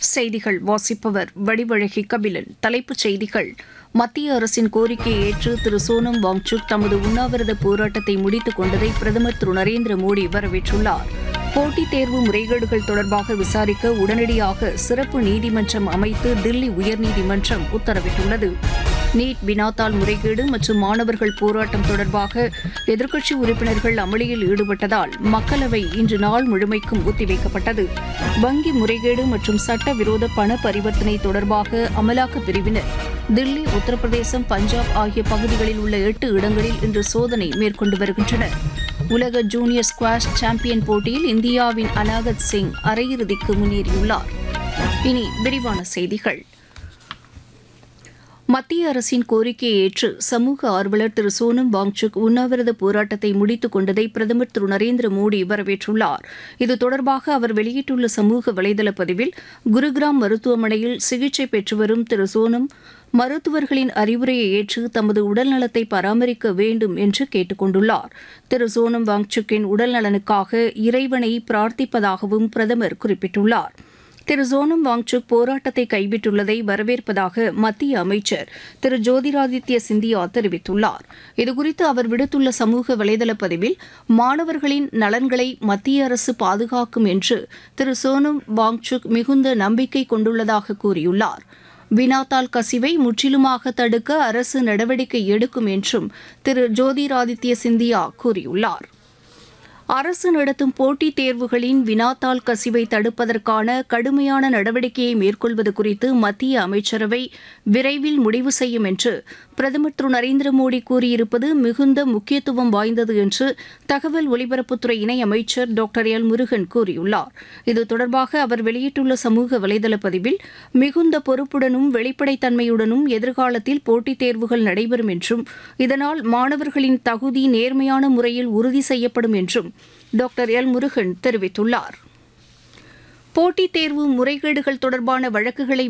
செய்திகள் வாசிப்பவர் வடிவழகி கபிலன் தலைப்புச் செய்திகள் மத்திய அரசின் கோரிக்கையை ஏற்று திரு சோனம் வாங்சுக் தமது உண்ணாவிரத போராட்டத்தை முடித்துக் கொண்டதை பிரதமர் திரு நரேந்திர மோடி வரவேற்றுள்ளார் போட்டித் தேர்வு முறைகேடுகள் தொடர்பாக விசாரிக்க உடனடியாக சிறப்பு நீதிமன்றம் அமைத்து தில்லி உயர்நீதிமன்றம் உத்தரவிட்டுள்ளது நீட் வினாத்தாள் முறைகேடு மற்றும் மாணவர்கள் போராட்டம் தொடர்பாக எதிர்க்கட்சி உறுப்பினர்கள் அமளியில் ஈடுபட்டதால் மக்களவை இன்று நாள் முழுமைக்கும் ஒத்திவைக்கப்பட்டது வங்கி முறைகேடு மற்றும் சட்டவிரோத பண பரிவர்த்தனை தொடர்பாக அமலாக்கப் பிரிவினர் தில்லி உத்தரப்பிரதேசம் பஞ்சாப் ஆகிய பகுதிகளில் உள்ள எட்டு இடங்களில் இன்று சோதனை மேற்கொண்டு வருகின்றனர் உலக ஜூனியர் ஸ்குவாஷ் சாம்பியன் போட்டியில் இந்தியாவின் அனாகத் சிங் அரையிறுதிக்கு முன்னேறியுள்ளார் இனி விரிவான செய்திகள் மத்திய அரசின் கோரிக்கையை ஏற்று சமூக ஆர்வலர் திரு சோனம் வாங்சுக் உண்ணாவிரத போராட்டத்தை முடித்துக் கொண்டதை பிரதமர் திரு நரேந்திர மோடி வரவேற்றுள்ளார் இது தொடர்பாக அவர் வெளியிட்டுள்ள சமூக வலைதள பதிவில் குருகிராம் மருத்துவமனையில் சிகிச்சை பெற்று வரும் திரு சோனம் மருத்துவர்களின் அறிவுரையை ஏற்று தமது உடல்நலத்தை பராமரிக்க வேண்டும் என்று கேட்டுக் கொண்டுள்ளார் திரு சோனம் வாங்சுக்கின் உடல்நலனுக்காக இறைவனை பிரார்த்திப்பதாகவும் பிரதமர் குறிப்பிட்டுள்ளார் திரு சோனம் வாங்சுக் போராட்டத்தை கைவிட்டுள்ளதை வரவேற்பதாக மத்திய அமைச்சர் திரு ஜோதிராதித்ய சிந்தியா தெரிவித்துள்ளார் இதுகுறித்து அவர் விடுத்துள்ள சமூக வலைதள பதிவில் மாணவர்களின் நலன்களை மத்திய அரசு பாதுகாக்கும் என்று திரு சோனம் வாங்சுக் மிகுந்த நம்பிக்கை கொண்டுள்ளதாக கூறியுள்ளார் வினாத்தாள் கசிவை முற்றிலுமாக தடுக்க அரசு நடவடிக்கை எடுக்கும் என்றும் திரு ஜோதிராதித்ய சிந்தியா கூறியுள்ளார் அரசு நடத்தும் போட்டித் தேர்வுகளின் வினாத்தாள் கசிவை தடுப்பதற்கான கடுமையான நடவடிக்கையை மேற்கொள்வது குறித்து மத்திய அமைச்சரவை விரைவில் முடிவு செய்யும் என்று பிரதமர் திரு நரேந்திர மோடி கூறியிருப்பது மிகுந்த முக்கியத்துவம் வாய்ந்தது என்று தகவல் ஒலிபரப்புத்துறை இணை அமைச்சர் டாக்டர் எல் முருகன் கூறியுள்ளார் இது தொடர்பாக அவர் வெளியிட்டுள்ள சமூக வலைதள பதிவில் மிகுந்த பொறுப்புடனும் வெளிப்படைத்தன்மையுடனும் எதிர்காலத்தில் போட்டித் தேர்வுகள் நடைபெறும் என்றும் இதனால் மாணவர்களின் தகுதி நேர்மையான முறையில் உறுதி செய்யப்படும் என்றும் டாக்டர் எல் முருகன் தெரிவித்துள்ளார் போட்டித் தேர்வு முறைகேடுகள் தொடர்பான வழக்குகளை